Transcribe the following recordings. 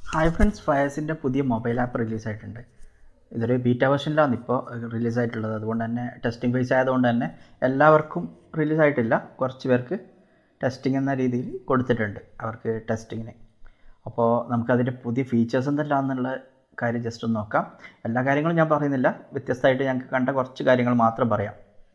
hi friends ഫയർസിൻ്റെ പുതിയ mobile app റിലീസായിട്ടുണ്ട് ഇതൊരു beta വെർഷനിലാണ് ഇപ്പോൾ റിലീസായിട്ടുള്ളത് അതുകൊണ്ട് തന്നെ ടെസ്റ്റിംഗ് ഫേസ് ആയതുകൊണ്ട് തന്നെ എല്ലാവർക്കും റിലീസായിട്ടില്ല കുറച്ച് പേർക്ക് ടെസ്റ്റിംഗ് എന്ന രീതിയിൽ കൊടുത്തിട്ടുണ്ട് അവർക്ക് ടെസ്റ്റിങ്ങിന് അപ്പോൾ നമുക്കതിൻ്റെ പുതിയ ഫീച്ചേഴ്സ് എന്തെല്ലാം എന്നുള്ള കാര്യം ജസ്റ്റ് ഒന്ന് നോക്കാം എല്ലാ കാര്യങ്ങളും ഞാൻ പറയുന്നില്ല വ്യത്യസ്തമായിട്ട് ഞങ്ങൾക്ക് കണ്ട കുറച്ച് കാര്യങ്ങൾ മാത്രം പറയാം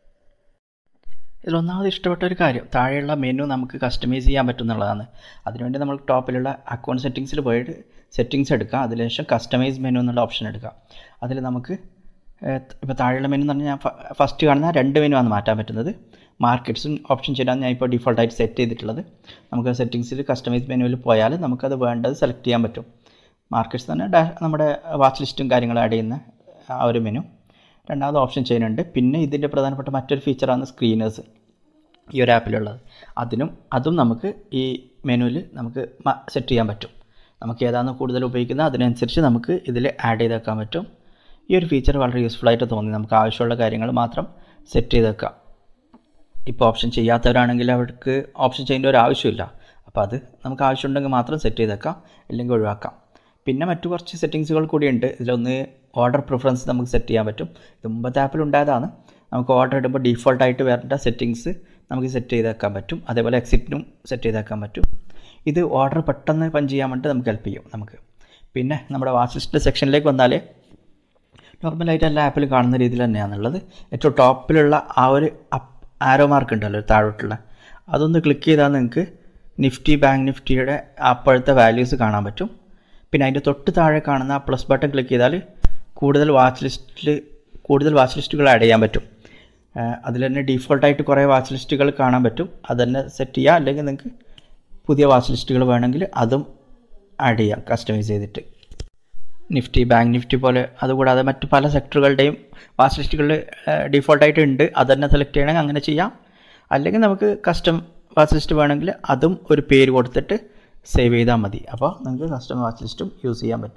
ഇതിലൊന്നാമത് ഇഷ്ടപ്പെട്ട ഒരു കാര്യം താഴെയുള്ള മെനു നമുക്ക് കസ്റ്റമൈസ് ചെയ്യാൻ പറ്റുന്നുള്ളതാണ് അതിനുവേണ്ടി നമ്മൾ ടോപ്പിലുള്ള അക്കൗണ്ട് സെറ്റിങ്സിൽ പോയിട്ട് സെറ്റിങ്സ് എടുക്കുക അതിനുശേഷം കസ്റ്റമൈസ് മെനു എന്നുള്ള ഓപ്ഷൻ എടുക്കുക അതിൽ നമുക്ക് ഇപ്പോൾ താഴെയുള്ള മെനു എന്ന് പറഞ്ഞാൽ ഫസ്റ്റ് കാണുന്ന രണ്ട് മെനു ആണ് മാറ്റാൻ പറ്റുന്നത് മാർക്കറ്റ്സും ഓപ്ഷൻ ചെയ്താൽ ഞാൻ ഇപ്പോൾ ഡിഫോൾട്ടായിട്ട് സെറ്റ് ചെയ്തിട്ടുള്ളത് നമുക്ക് സെറ്റിങ്സിൽ കസ്റ്റമൈസ് മെനുവിൽ പോയാൽ നമുക്കത് വേണ്ടത് സെലക്ട് ചെയ്യാൻ പറ്റും മാർക്കറ്റ്സ് തന്നെ ഡാ നമ്മുടെ വാച്ച് ലിസ്റ്റും കാര്യങ്ങളും ആഡ് ചെയ്യുന്ന ആ ഒരു മെനു രണ്ടാമത് ഓപ്ഷൻ ചെയ്യുന്നുണ്ട് പിന്നെ ഇതിൻ്റെ പ്രധാനപ്പെട്ട മറ്റൊരു ഫീച്ചറാണ് സ്ക്രീനേഴ്സ് ഈ ഒരു ആപ്പിലുള്ളത് അതിനും അതും നമുക്ക് ഈ മെനുവിൽ നമുക്ക് സെറ്റ് ചെയ്യാൻ പറ്റും നമുക്ക് ഏതാണ് കൂടുതൽ ഉപയോഗിക്കുന്നത് അതിനനുസരിച്ച് നമുക്ക് ഇതിൽ ആഡ് ചെയ്ത് വെക്കാൻ പറ്റും ഈ ഒരു ഫീച്ചർ വളരെ യൂസ്ഫുൾ ആയിട്ട് തോന്നി നമുക്ക് ആവശ്യമുള്ള കാര്യങ്ങൾ മാത്രം സെറ്റ് ചെയ്ത് വെക്കാം ഇപ്പോൾ ഓപ്ഷൻ ചെയ്യാത്തവരാണെങ്കിൽ അവർക്ക് ഓപ്ഷൻ ചെയ്യേണ്ട ഒരു ആവശ്യമില്ല അപ്പോൾ അത് നമുക്ക് ആവശ്യമുണ്ടെങ്കിൽ മാത്രം സെറ്റ് ചെയ്ത് വെക്കാം അല്ലെങ്കിൽ ഒഴിവാക്കാം പിന്നെ മറ്റു കുറച്ച് സെറ്റിങ്സുകൾ കൂടിയുണ്ട് ഇതിലൊന്ന് ഓർഡർ പ്രിഫറൻസ് നമുക്ക് സെറ്റ് ചെയ്യാൻ പറ്റും ഇത് മുമ്പത്തെ ആപ്പിൽ ഉണ്ടായതാണ് നമുക്ക് ഓർഡർ ഇടുമ്പോൾ ഡീഫോൾട്ടായിട്ട് വരേണ്ട സെറ്റിങ്സ് നമുക്ക് സെറ്റ് ചെയ്ത് വെക്കാൻ പറ്റും അതേപോലെ എക്സിറ്റിനും സെറ്റ് ചെയ്ത് വെക്കാൻ പറ്റും ഇത് ഓർഡർ പെട്ടെന്ന് പഞ്ച് ചെയ്യാൻ വേണ്ടി നമുക്ക് ഹെൽപ്പ് ചെയ്യും നമുക്ക് പിന്നെ നമ്മുടെ വാച്ച് ലിസ്റ്റ് സെക്ഷനിലേക്ക് വന്നാൽ നോർമലായിട്ട് എല്ലാ ആപ്പിലും കാണുന്ന രീതിയിൽ തന്നെയാണുള്ളത് ഏറ്റവും ടോപ്പിലുള്ള ആ ഒരു അപ്പ് ആരോ മാർക്ക് ഉണ്ടല്ലോ താഴോട്ടുള്ള അതൊന്ന് ക്ലിക്ക് ചെയ്താൽ നിങ്ങൾക്ക് നിഫ്റ്റി ബാങ്ക് നിഫ്റ്റിയുടെ അപ്പോഴത്തെ വാല്യൂസ് കാണാൻ പറ്റും പിന്നെ അതിൻ്റെ തൊട്ട് താഴെ കാണുന്ന ആ പ്ലസ് ബട്ടൺ ക്ലിക്ക് ചെയ്താൽ കൂടുതൽ വാച്ച് ലിസ്റ്റിൽ കൂടുതൽ വാച്ച് ലിസ്റ്റുകൾ ആഡ് ചെയ്യാൻ പറ്റും അതിൽ തന്നെ ഡീഫോൾട്ടായിട്ട് കുറേ വാച്ച് ലിസ്റ്റുകൾ കാണാൻ പറ്റും അത് തന്നെ സെറ്റ് ചെയ്യുക അല്ലെങ്കിൽ നിങ്ങൾക്ക് പുതിയ വാച്ച് ലിസ്റ്റുകൾ വേണമെങ്കിൽ അതും ആഡ് ചെയ്യാം കസ്റ്റമൈസ് ചെയ്തിട്ട് നിഫ്റ്റി ബാങ്ക് നിഫ്റ്റി പോലെ അതുകൂടാതെ മറ്റു പല സെക്ടറുകളുടെയും വാച്ച് ലിസ്റ്റുകൾ ഡീഫോൾട്ടായിട്ട് ഉണ്ട് അത് തന്നെ സെലക്ട് ചെയ്യണമെങ്കിൽ അങ്ങനെ ചെയ്യാം അല്ലെങ്കിൽ നമുക്ക് കസ്റ്റം വാച്ച് ലിസ്റ്റ് വേണമെങ്കിൽ അതും ഒരു പേര് കൊടുത്തിട്ട് സേവ് ചെയ്താൽ മതി അപ്പോൾ നിങ്ങൾക്ക് കസ്റ്റമർ വാച്ച് ലിസ്റ്റും യൂസ് ചെയ്യാൻ പറ്റും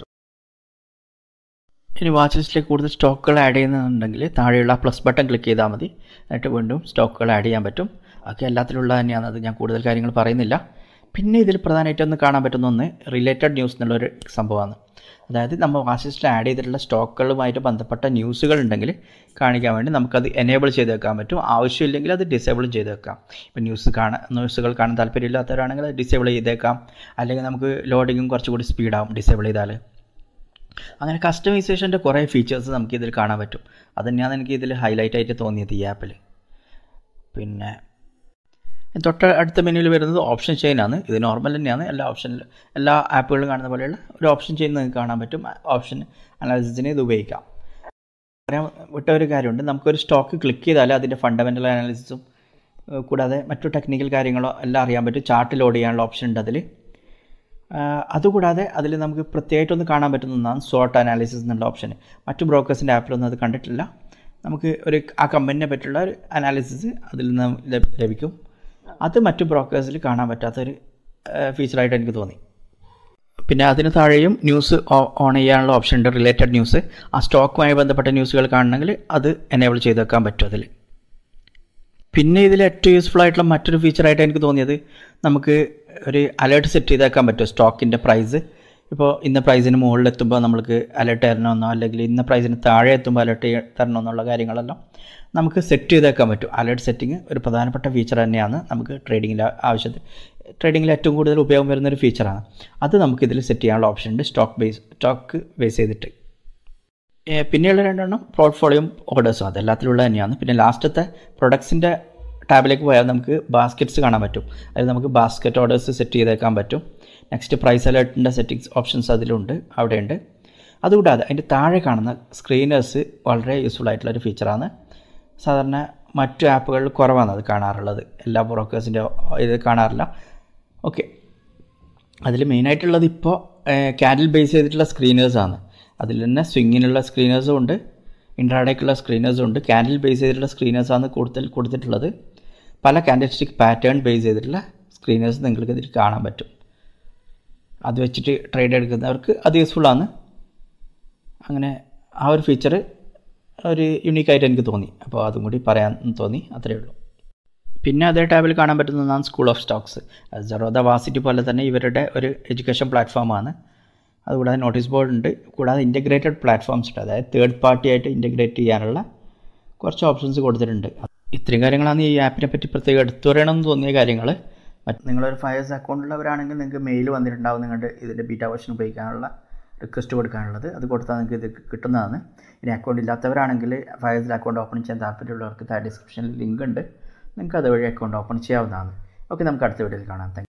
ഇനി വാച്ച് ലിസ്റ്റിലേക്ക് കൂടുതൽ സ്റ്റോക്കുകൾ ആഡ് ചെയ്യുന്നുണ്ടെങ്കിൽ താഴെയുള്ള പ്ലസ് ബട്ടൺ ക്ലിക്ക് ചെയ്താൽ മതി എന്നിട്ട് വീണ്ടും സ്റ്റോക്കുകൾ ആഡ് ചെയ്യാൻ പറ്റും അതൊക്കെ എല്ലാത്തിലുള്ള തന്നെയാണ് അത് ഞാൻ കൂടുതൽ കാര്യങ്ങൾ പറയുന്നില്ല പിന്നെ ഇതിൽ പ്രധാനമായിട്ട് ഒന്ന് കാണാൻ പറ്റുന്ന ഒന്ന് റിലേറ്റഡ് ന്യൂസ് എന്നുള്ളൊരു സംഭവമാണ് അതായത് നമ്മൾ വാച്ച് ലിസ്റ്റിൽ ആഡ് ചെയ്തിട്ടുള്ള സ്റ്റോക്കുകളുമായിട്ട് ബന്ധപ്പെട്ട ന്യൂസുകൾ ഉണ്ടെങ്കിൽ കാണിക്കാൻ വേണ്ടി നമുക്കത് എനേബിൾ ചെയ്ത് വെക്കാൻ പറ്റും ആവശ്യമില്ലെങ്കിൽ അത് ഡിസേബിളും ചെയ്ത് വെക്കാം ഇപ്പം ന്യൂസ് കാണാൻ ന്യൂസുകൾ കാണാൻ താല്പര്യമില്ലാത്തവരാണെങ്കിൽ അത് ഡിസേബിൾ ചെയ്തേക്കാം അല്ലെങ്കിൽ നമുക്ക് ലോഡിങ്ങും കുറച്ചുകൂടി സ്പീഡാവും ഡിസേബിൾ ചെയ്താൽ അങ്ങനെ കസ്റ്റമൈസേഷൻ്റെ കുറേ ഫീച്ചേഴ്സ് നമുക്ക് ഇതിൽ കാണാൻ പറ്റും അത് തന്നെയാണ് എനിക്ക് ഇതിൽ ഹൈലൈറ്റ് ആയിട്ട് തോന്നിയത് ഈ ആപ്പിൽ പിന്നെ തൊട്ട് അടുത്ത മെനുവിൽ വരുന്നത് ഓപ്ഷൻ ചെയിനാണ് ഇത് നോർമൽ തന്നെയാണ് എല്ലാ ഓപ്ഷനിൽ എല്ലാ ആപ്പുകളിലും കാണുന്ന പോലെയുള്ള ഒരു ഓപ്ഷൻ ചെയിൻ നിങ്ങൾക്ക് കാണാൻ പറ്റും ഓപ്ഷൻ അനാലിസിസിന് ഇത് ഉപയോഗിക്കാം പറയാൻ വിട്ട ഒരു കാര്യമുണ്ട് നമുക്കൊരു സ്റ്റോക്ക് ക്ലിക്ക് ചെയ്താൽ അതിൻ്റെ ഫണ്ടമെൻ്റൽ അനാലിസിസും കൂടാതെ മറ്റു ടെക്നിക്കൽ കാര്യങ്ങളോ എല്ലാം അറിയാൻ പറ്റും ചാർട്ട് ലോഡ് ചെയ്യാനുള്ള ഓപ്ഷൻ ഉണ്ട് അതിൽ അതുകൂടാതെ അതിൽ നമുക്ക് പ്രത്യേകമായിട്ടൊന്ന് കാണാൻ പറ്റുന്ന ഒന്നാണ് സോർട്ട് അനാലിസിസ് എന്നുള്ള ഓപ്ഷൻ മറ്റു ബ്രോക്കേഴ്സിൻ്റെ ആപ്പിലൊന്നും അത് കണ്ടിട്ടില്ല നമുക്ക് ഒരു ആ കമ്പനിനെ പറ്റിയുള്ള ഒരു അനാലിസിസ് അതിൽ നിന്ന് ലഭിക്കും അത് മറ്റു ബ്രോക്കേഴ്സിൽ കാണാൻ പറ്റാത്തൊരു ഫീച്ചറായിട്ട് എനിക്ക് തോന്നി പിന്നെ അതിന് താഴെയും ന്യൂസ് ഓൺ ചെയ്യാനുള്ള ഓപ്ഷൻ ഉണ്ട് റിലേറ്റഡ് ന്യൂസ് ആ സ്റ്റോക്കുമായി ബന്ധപ്പെട്ട ന്യൂസുകൾ കാണണമെങ്കിൽ അത് എനേബിൾ ചെയ്ത് വെക്കാൻ പറ്റും അതിൽ പിന്നെ ഇതിൽ ഏറ്റവും യൂസ്ഫുൾ ആയിട്ടുള്ള മറ്റൊരു ഫീച്ചറായിട്ട് എനിക്ക് തോന്നിയത് നമുക്ക് ഒരു അലേർട്ട് സെറ്റ് ചെയ്ത് വെക്കാൻ പറ്റും സ്റ്റോക്കിൻ്റെ പ്രൈസ് ഇപ്പോൾ ഇന്ന പ്രൈസിന് മുകളിൽ എത്തുമ്പോൾ നമുക്ക് അലേർട്ട് തരണമെന്നോ അല്ലെങ്കിൽ ഇന്ന പ്രൈസിന് താഴെ എത്തുമ്പോൾ അലേർട്ട് തരണമെന്നുള്ള കാര്യങ്ങളെല്ലാം നമുക്ക് സെറ്റ് ചെയ്ത് വെക്കാൻ പറ്റും അലേർട്ട് സെറ്റിംഗ് ഒരു പ്രധാനപ്പെട്ട ഫീച്ചർ തന്നെയാണ് നമുക്ക് ട്രേഡിങ്ങിൽ ആവശ്യത്തിൽ ട്രേഡിങ്ങിൽ ഏറ്റവും കൂടുതൽ ഉപയോഗം വരുന്ന ഒരു ഫീച്ചറാണ് അത് നമുക്ക് ഇതിൽ സെറ്റ് ചെയ്യാനുള്ള ഓപ്ഷൻ ഉണ്ട് സ്റ്റോക്ക് ബേസ് സ്റ്റോക്ക് ബേസ് ചെയ്തിട്ട് പിന്നെയുള്ള രണ്ടെണ്ണം പോർട്ട്ഫോളിയോയും ഓർഡേഴ്സും അത് എല്ലാത്തിലുള്ള തന്നെയാണ് പിന്നെ ലാസ്റ്റത്തെ പ്രൊഡക്ട്സിൻ്റെ ടാബിലേക്ക് പോയാൽ നമുക്ക് ബാസ്ക്കറ്റ്സ് കാണാൻ പറ്റും അതിൽ നമുക്ക് ബാസ്ക്കറ്റ് ഓർഡേഴ്സ് സെറ്റ് ചെയ്തേക്കാൻ പറ്റും നെക്സ്റ്റ് പ്രൈസ് അലേർട്ടിൻ്റെ സെറ്റിങ്സ് ഓപ്ഷൻസ് അതിലുണ്ട് അവിടെയുണ്ട് അതുകൂടാതെ അതിൻ്റെ താഴെ കാണുന്ന സ്ക്രീനേഴ്സ് വളരെ യൂസ്ഫുൾ ആയിട്ടുള്ള ഒരു ഫീച്ചറാണ് സാധാരണ മറ്റു ആപ്പുകളിൽ കുറവാണ് അത് കാണാറുള്ളത് എല്ലാ ബ്രോക്കേഴ്സിൻ്റെ ഇത് കാണാറില്ല ഓക്കെ അതിൽ മെയിനായിട്ടുള്ളത് ഇപ്പോൾ ക്യാൻഡിൽ ബേസ് ചെയ്തിട്ടുള്ള സ്ക്രീനേഴ്സാണ് അതിൽ തന്നെ സ്വിങ്ങിനുള്ള സ്ക്രീനേഴ്സും ഉണ്ട് ഇൻട്രാഡേക്കുള്ള സ്ക്രീനേഴ്സും ഉണ്ട് ക്യാൻഡിൽ ബേസ് ചെയ്തിട്ടുള്ള സ്ക്രീനേഴ്സാണ് കൂടുതൽ കൊടുത്തിട്ടുള്ളത് പല ക്യാൻഡിൽസ്റ്റിക് പാറ്റേൺ ബേസ് ചെയ്തിട്ടുള്ള സ്ക്രീനേഴ്സ് നിങ്ങൾക്ക് ഇതിൽ കാണാൻ പറ്റും അത് വെച്ചിട്ട് ട്രേഡ് എടുക്കുന്നവർക്ക് അത് യൂസ്ഫുള്ളാണ് അങ്ങനെ ആ ഒരു ഫീച്ചർ ഒരു യുണീക്കായിട്ട് എനിക്ക് തോന്നി അപ്പോൾ അതും കൂടി പറയാൻ തോന്നി അത്രയേ ഉള്ളൂ പിന്നെ അതേ ടാബിൽ കാണാൻ പറ്റുന്നതാണ് school of stocks Zerodha Varsity പോലെ തന്നെ ഇവരുടെ ഒരു എഡ്യൂക്കേഷൻ പ്ലാറ്റ്ഫോമാണ് അതുകൂടാതെ നോട്ടീസ് ബോർഡ് ഉണ്ട് കൂടാതെ ഇൻറ്റഗ്രേറ്റഡ് പ്ലാറ്റ്ഫോംസ് ഉണ്ട് അതായത് തേർഡ് പാർട്ടി ആയിട്ട് ഇൻറ്റഗ്രേറ്റ് ചെയ്യാനുള്ള കുറച്ച് ഓപ്ഷൻസ് കൊടുത്തിട്ടുണ്ട് ഇത്രയും കാര്യങ്ങളാണ് ഈ ആപ്പിനെ പറ്റി പ്രത്യേകം എടുത്തു പറയണം എന്ന് തോന്നിയ കാര്യങ്ങൾ മറ്റ് നിങ്ങളൊരു ഫയർസ് അക്കൗണ്ട് ഉള്ളവരാണെങ്കിൽ നിങ്ങൾക്ക് മെയിൽ വന്നിട്ടുണ്ടാവും നിങ്ങളുടെ ഇതിൻ്റെ ബീറ്റാ വേർഷൻ ഉപയോഗിക്കാനുള്ള റിക്വസ്റ്റ് കൊടുക്കാനുള്ളത് അത് കൊടുത്താൽ നിങ്ങൾക്ക് ഇത് കിട്ടുന്നതാണ് ഇനി അക്കൗണ്ട് ഇല്ലാത്തവരാണെങ്കിൽ ഫയർസിൽ അക്കൗണ്ട് ഓപ്പൺ ചെയ്യാൻ താല്പര്യമുള്ളവർക്ക് താഴെ ഡിസ്ക്രിപ്ഷനിൽ ലിങ്ക് ഉണ്ട് നിങ്ങൾക്ക് അതുവഴി അക്കൗണ്ട് ഓപ്പൺ ചെയ്യാവുന്നതാണ് ഓക്കെ നമുക്ക് അടുത്ത വീഡിയോയിൽ കാണാം താങ്ക്